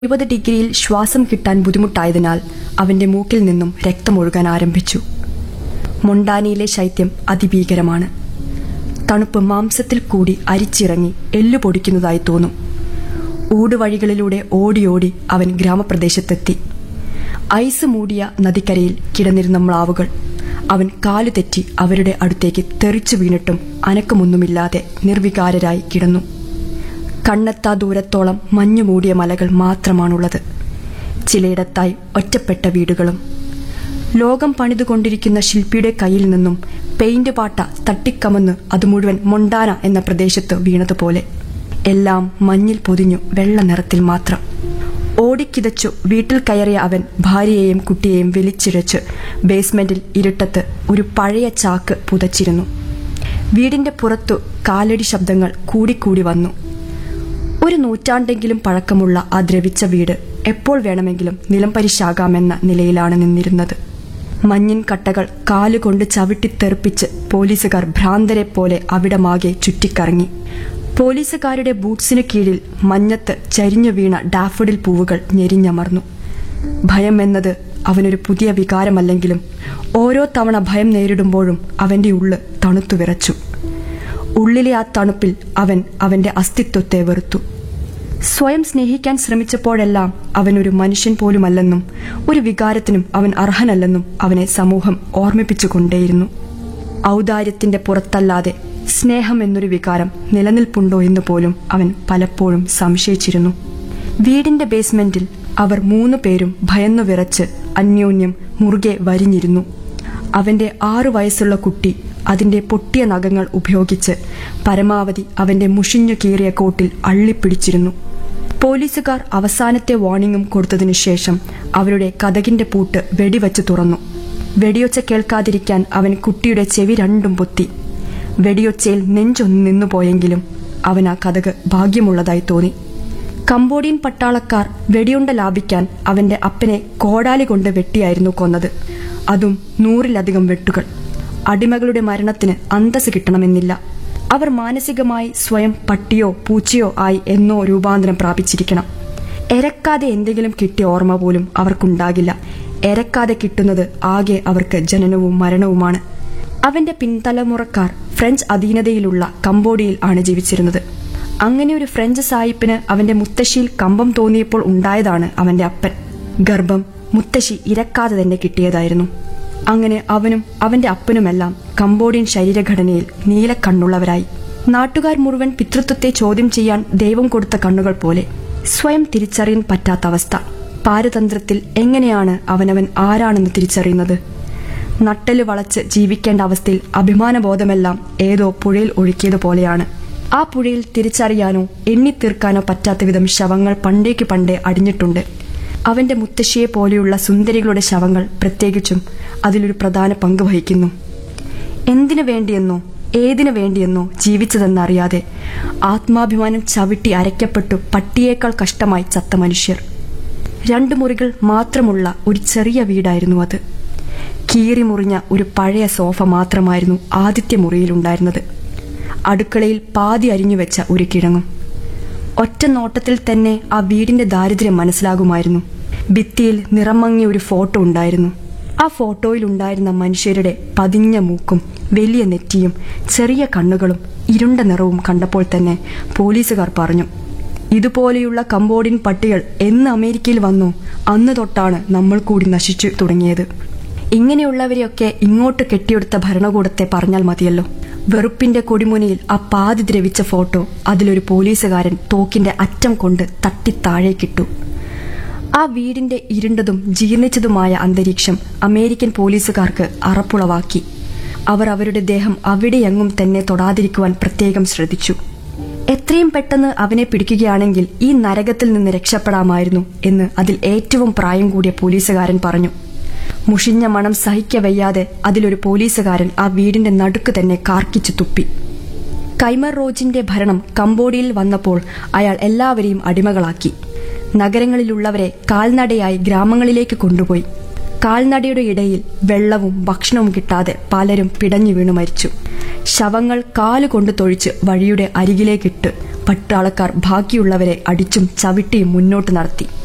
ഇരുപത് ഡിഗ്രിയിൽ ശ്വാസം കിട്ടാൻ ബുദ്ധിമുട്ടായതിനാൽ അവന്റെ മൂക്കിൽ നിന്നും രക്തമൊഴുകാൻ ആരംഭിച്ചു മൊണ്ടാനയിലെ ശൈത്യം അതിഭീകരമാണ് തണുപ്പ് മാംസത്തിൽ കൂടി അരിച്ചിറങ്ങി എല്ലു പൊടിക്കുന്നതായി തോന്നും ഊടുവഴികളിലൂടെ ഓടിയോടി അവൻ ഗ്രാമപ്രദേശത്തെത്തി ഐസ് മൂടിയ നദിക്കരയിൽ കിടന്നിരുന്ന മ്ലാവുകൾ അവൻ കാലു തെറ്റി അവരുടെ അടുത്തേക്ക് തെറിച്ചു വീണിട്ടും അനക്കമൊന്നുമില്ലാതെ നിർവികാരരായി കിടന്നു കണ്ണെത്താ ദൂരത്തോളം മഞ്ഞു മൂടിയ മലകൾ മാത്രമാണുള്ളത് ചിലയിടത്തായി ഒറ്റപ്പെട്ട വീടുകളും ലോകം പണിതുകൊണ്ടിരിക്കുന്ന ശില്പിയുടെ കയ്യിൽ നിന്നും പെയിന്റ് പാട്ട തട്ടിക്കമന്ന് അത് മുഴുവൻ മൊണ്ടാന എന്ന പ്രദേശത്ത് വീണതുപോലെ എല്ലാം മഞ്ഞിൽ പൊതിഞ്ഞു വെള്ള നിറത്തിൽ മാത്രം ഓടിക്കിതച്ചു വീട്ടിൽ കയറിയ അവൻ ഭാര്യയെയും കുട്ടിയെയും വലിച്ചിഴച്ച് ബേസ്മെന്റിൽ ഇരുട്ടത്ത് ഒരു പഴയ ചാക്ക് പുതച്ചിരുന്നു വീടിന്റെ പുറത്തു കാലടി ശബ്ദങ്ങൾ കൂടിക്കൂടി വന്നു ഒരു നൂറ്റാണ്ടെങ്കിലും പഴക്കമുള്ള ആ ദ്രവിച്ച വീട് എപ്പോൾ വേണമെങ്കിലും നിലംപരിശാകാമെന്ന നിലയിലാണ് നിന്നിരുന്നത് മഞ്ഞിൻ കട്ടകൾ കാലുകൊണ്ട് ചവിട്ടിത്തെറിപ്പിച്ച് പോലീസുകാർ ഭ്രാന്തരെ പോലെ അവിടമാകെ ചുറ്റിക്കറങ്ങി പോലീസുകാരുടെ ബൂട്ട്സിനു കീഴിൽ മഞ്ഞത്ത് ചരിഞ്ഞു വീണ ഡാഫഡിൽ പൂവുകൾ ഞെരിഞ്ഞമർന്നു ഭയം എന്നത് അവനൊരു പുതിയ വികാരമല്ലെങ്കിലും ഓരോ തവണ ഭയം നേരിടുമ്പോഴും അവന്റെ ഉള്ള് തണുത്തു വിറച്ചു ഉള്ളിലെ ആ തണുപ്പിൽ അവൻ അവന്റെ അസ്തിത്വത്തെ വെറുത്തു സ്വയം സ്നേഹിക്കാൻ ശ്രമിച്ചപ്പോഴെല്ലാം അവനൊരു മനുഷ്യൻ പോലുമല്ലെന്നും ഒരു വികാരത്തിനും അവൻ അർഹനല്ലെന്നും അവനെ സമൂഹം ഓർമ്മിപ്പിച്ചുകൊണ്ടേയിരുന്നു ഔദാര്യത്തിന്റെ പുറത്തല്ലാതെ സ്നേഹം എന്നൊരു വികാരം നിലനിൽപ്പുണ്ടോ എന്ന് പോലും അവൻ പലപ്പോഴും സംശയിച്ചിരുന്നു വീടിന്റെ ബേസ്മെന്റിൽ അവർ മൂന്നു പേരും ഭയന്നു വിറച്ച് അന്യോന്യം മുറുകെ വരിഞ്ഞിരുന്നു അവന്റെ ആറു വയസ്സുള്ള കുട്ടി അതിന്റെ പൊട്ടിയ നഖങ്ങൾ ഉപയോഗിച്ച് പരമാവധി അവന്റെ മുഷിഞ്ഞു കീറിയ കോട്ടിൽ അള്ളിപ്പിടിച്ചിരുന്നു പോലീസുകാർ അവസാനത്തെ വാർണിംഗും കൊടുത്തതിനു ശേഷം അവരുടെ കഥകിന്റെ പൂട്ട് വെടിവെച്ച് തുറന്നു വെടിയൊച്ച കേൾക്കാതിരിക്കാൻ അവൻ കുട്ടിയുടെ ചെവി രണ്ടും പൊത്തി വെടിയൊച്ചയിൽ നെഞ്ചൊന്ന് നിന്നുപോയെങ്കിലും അവൻ ആ കഥക് ഭാഗ്യമുള്ളതായി തോന്നി കംബോഡിയൻ പട്ടാളക്കാർ വെടിയുണ്ട ലാഭിക്കാൻ അവന്റെ അപ്പനെ കോടാലി കൊണ്ട് വെട്ടിയായിരുന്നു കൊന്നത് അതും നൂറിലധികം വെട്ടുകൾ അടിമകളുടെ മരണത്തിന് അന്തസ് കിട്ടണമെന്നില്ല അവർ മാനസികമായി സ്വയം പട്ടിയോ പൂച്ചയോ ആയി എന്നോ രൂപാന്തരം പ്രാപിച്ചിരിക്കണം എരക്കാതെ എന്തെങ്കിലും കിട്ടിയ ഓർമ്മ പോലും അവർക്കുണ്ടാകില്ല എരക്കാതെ കിട്ടുന്നത് ആകെ അവർക്ക് ജനനവും മരണവുമാണ് അവന്റെ പിൻതലമുറക്കാർ ഫ്രഞ്ച് അധീനതയിലുള്ള കംബോഡിയയിൽ ആണ് ജീവിച്ചിരുന്നത് അങ്ങനെ ഒരു ഫ്രഞ്ച് സായിപ്പിന് അവന്റെ മുത്തശ്ശിയിൽ കമ്പം തോന്നിയപ്പോൾ ഉണ്ടായതാണ് അവന്റെ അപ്പൻ ഗർഭം മുത്തശ്ശി ഇരക്കാതെ തന്നെ കിട്ടിയതായിരുന്നു അങ്ങനെ അവനും അവന്റെ അപ്പനുമെല്ലാം കംബോഡിയൻ ശരീരഘടനയിൽ നീലക്കണ്ണുള്ളവരായി നാട്ടുകാർ മുഴുവൻ പിതൃത്വത്തെ ചോദ്യം ചെയ്യാൻ ദൈവം കൊടുത്ത കണ്ണുകൾ പോലെ സ്വയം തിരിച്ചറിയാൻ പറ്റാത്ത അവസ്ഥ പാരതന്ത്രത്തിൽ എങ്ങനെയാണ് അവനവൻ ആരാണെന്ന് തിരിച്ചറിയുന്നത് നട്ടല് വളച്ച് ജീവിക്കേണ്ട അവസ്ഥയിൽ അഭിമാനബോധമെല്ലാം ഏതോ പുഴയിൽ ഒഴുക്കിയതുപോലെയാണ് ആ പുഴയിൽ തിരിച്ചറിയാനോ എണ്ണിത്തീർക്കാനോ പറ്റാത്ത വിധം ശവങ്ങൾ പണ്ടേക്ക് പണ്ടേ അടിഞ്ഞിട്ടുണ്ട് അവന്റെ മുത്തശ്ശിയെ പോലെയുള്ള സുന്ദരികളുടെ ശവങ്ങൾ പ്രത്യേകിച്ചും അതിലൊരു പ്രധാന പങ്ക് വഹിക്കുന്നു എന്തിനു വേണ്ടിയെന്നോ ഏതിനു വേണ്ടിയെന്നോ ജീവിച്ചതെന്നറിയാതെ ആത്മാഭിമാനം ചവിട്ടി അരയ്ക്കപ്പെട്ടു പട്ടിയേക്കാൾ കഷ്ടമായി ചത്ത മനുഷ്യർ രണ്ടു മുറികൾ മാത്രമുള്ള ഒരു ചെറിയ വീടായിരുന്നു അത് കീറി മുറിഞ്ഞ ഒരു പഴയ സോഫ മാത്രമായിരുന്നു ആദ്യത്തെ മുറിയിലുണ്ടായിരുന്നത് അടുക്കളയിൽ പാതി അരിഞ്ഞു വെച്ച ഒരു കിഴങ്ങും ഒറ്റ നോട്ടത്തിൽ തന്നെ ആ വീടിന്റെ ദാരിദ്ര്യം മനസ്സിലാകുമായിരുന്നു ഭിത്തിയിൽ നിറം മങ്ങിയ ഒരു ഫോട്ടോ ഉണ്ടായിരുന്നു ആ ഫോട്ടോയിൽ ഉണ്ടായിരുന്ന മനുഷ്യരുടെ പതിഞ്ഞ മൂക്കും വലിയ നെറ്റിയും ചെറിയ കണ്ണുകളും ഇരുണ്ട നിറവും കണ്ടപ്പോൾ തന്നെ പോലീസുകാർ പറഞ്ഞു ഇതുപോലെയുള്ള കംബോഡിയൻ പട്ടികൾ എന്ന് അമേരിക്കയിൽ വന്നോ അന്ന് തൊട്ടാണ് നമ്മൾ കൂടി നശിച്ചു തുടങ്ങിയത് ഇങ്ങനെയുള്ളവരെയൊക്കെ ഇങ്ങോട്ട് കെട്ടിയെടുത്ത ഭരണകൂടത്തെ പറഞ്ഞാൽ മതിയല്ലോ വെറുപ്പിന്റെ കൊടിമുനയിൽ ആ പാതി ദ്രവിച്ച ഫോട്ടോ അതിലൊരു പോലീസുകാരൻ തോക്കിന്റെ അറ്റം കൊണ്ട് തട്ടി താഴേക്കിട്ടു ആ വീടിന്റെ ഇരുണ്ടതും ജീർണിച്ചതുമായ അന്തരീക്ഷം അമേരിക്കൻ പോലീസുകാർക്ക് അറപ്പുളവാക്കി അവർ അവരുടെ ദേഹം അവിടെയെങ്ങും തന്നെ തൊടാതിരിക്കുവാൻ പ്രത്യേകം ശ്രദ്ധിച്ചു എത്രയും പെട്ടെന്ന് അവനെ പിടിക്കുകയാണെങ്കിൽ ഈ നരകത്തിൽ നിന്ന് രക്ഷപ്പെടാമായിരുന്നു എന്ന് അതിൽ ഏറ്റവും പ്രായം കൂടിയ പോലീസുകാരൻ പറഞ്ഞു മുഷിഞ്ഞ മണം സഹിക്കവയ്യാതെ അതിലൊരു പോലീസുകാരൻ ആ വീടിന്റെ നടുക്ക് തന്നെ കാർക്കിച്ചു തുപ്പി കൈമർ റോജിന്റെ ഭരണം കംബോഡിയയിൽ വന്നപ്പോൾ അയാൾ എല്ലാവരെയും അടിമകളാക്കി നഗരങ്ങളിലുള്ളവരെ കാൽനടയായി ഗ്രാമങ്ങളിലേക്ക് കൊണ്ടുപോയി കാൽനടയുടെ ഇടയിൽ വെള്ളവും ഭക്ഷണവും കിട്ടാതെ പലരും പിടഞ്ഞു വീണു മരിച്ചു ശവങ്ങൾ കാലുകൊണ്ട് തൊഴിച്ച് വഴിയുടെ അരികിലേക്കിട്ട് പട്ടാളക്കാർ ബാക്കിയുള്ളവരെ അടിച്ചും ചവിട്ടിയും മുന്നോട്ട് നടത്തി